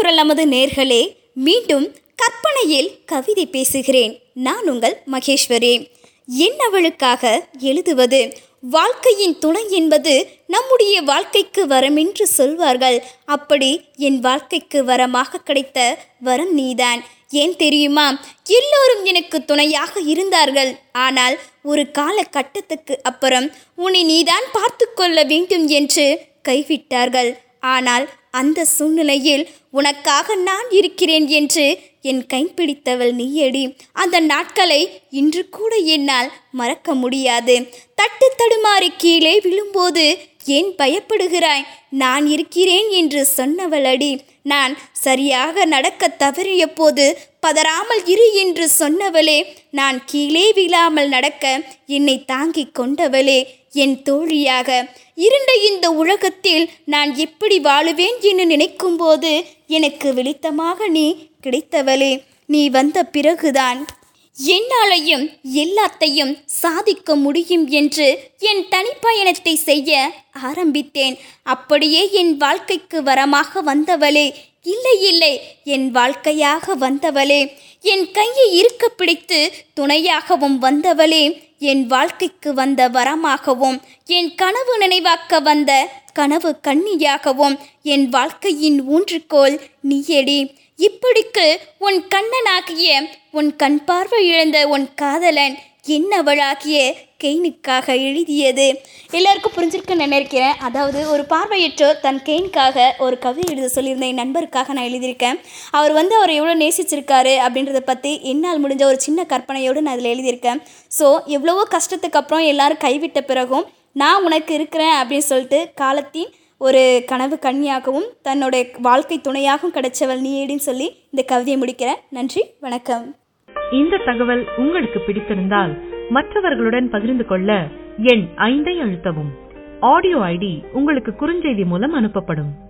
குரல் நமது நேர்களே மீண்டும் கற்பனையில் கவிதை பேசுகிறேன் நான் உங்கள் மகேஸ்வரி என்னவளுக்காக எழுதுவது வாழ்க்கையின் துணை என்பது நம்முடைய வாழ்க்கைக்கு வரமென்று சொல்வார்கள் அப்படி என் வாழ்க்கைக்கு வரமாக கிடைத்த வரம் நீதான் ஏன் தெரியுமா எல்லோரும் எனக்கு துணையாக இருந்தார்கள் ஆனால் ஒரு காலகட்டத்துக்கு அப்புறம் உன்னை நீதான் பார்த்து கொள்ள வேண்டும் என்று கைவிட்டார்கள் ஆனால் அந்த சூழ்நிலையில் உனக்காக நான் இருக்கிறேன் என்று என் கைப்பிடித்தவள் நீயடி அந்த நாட்களை இன்று கூட என்னால் மறக்க முடியாது தட்டு தடுமாறி கீழே விழும்போது ஏன் பயப்படுகிறாய் நான் இருக்கிறேன் என்று சொன்னவளடி நான் சரியாக நடக்க தவறிய போது பதறாமல் இரு என்று சொன்னவளே நான் கீழே விழாமல் நடக்க என்னை தாங்கிக் கொண்டவளே என் தோழியாக இருண்ட இந்த உலகத்தில் நான் எப்படி வாழுவேன் என்று நினைக்கும்போது எனக்கு வெளித்தமாக நீ கிடைத்தவளே நீ வந்த பிறகுதான் என்னாலையும் எல்லாத்தையும் சாதிக்க முடியும் என்று என் தனிப்பயணத்தை செய்ய ஆரம்பித்தேன் அப்படியே என் வாழ்க்கைக்கு வரமாக வந்தவளே இல்லை இல்லை என் வாழ்க்கையாக வந்தவளே என் கையை இருக்க பிடித்து துணையாகவும் வந்தவளே என் வாழ்க்கைக்கு வந்த வரமாகவும் என் கனவு நினைவாக்க வந்த கனவு கண்ணியாகவும் என் வாழ்க்கையின் ஊன்றுகோல் நீயடி இப்படிக்கு உன் கண்ணனாகிய உன் கண் பார்வை இழந்த உன் காதலன் என்னவளாகிய கெயினுக்காக எழுதியது எல்லாருக்கும் புரிஞ்சிருக்குன்னு நினைக்கிறேன் அதாவது ஒரு பார்வையற்றோர் தன் கெயினுக்காக ஒரு கவிதை எழுத சொல்லியிருந்த என் நண்பருக்காக நான் எழுதியிருக்கேன் அவர் வந்து அவர் எவ்வளோ நேசிச்சிருக்காரு அப்படின்றத பற்றி என்னால் முடிஞ்ச ஒரு சின்ன கற்பனையோடு நான் அதில் எழுதியிருக்கேன் ஸோ எவ்வளவோ கஷ்டத்துக்கு அப்புறம் எல்லாரும் கைவிட்ட பிறகும் நான் உனக்கு இருக்கிறேன் அப்படின்னு சொல்லிட்டு காலத்தின் ஒரு கனவு கன்னியாகவும் தன்னுடைய வாழ்க்கை துணையாகவும் கிடைச்சவள் நீடின்னு சொல்லி இந்த கவிதையை முடிக்கிறேன் நன்றி வணக்கம் இந்த தகவல் உங்களுக்கு பிடித்திருந்தால் மற்றவர்களுடன் பகிர்ந்து கொள்ள எண் ஐந்தை அழுத்தவும் ஆடியோ ஐடி உங்களுக்கு குறுஞ்செய்தி மூலம் அனுப்பப்படும்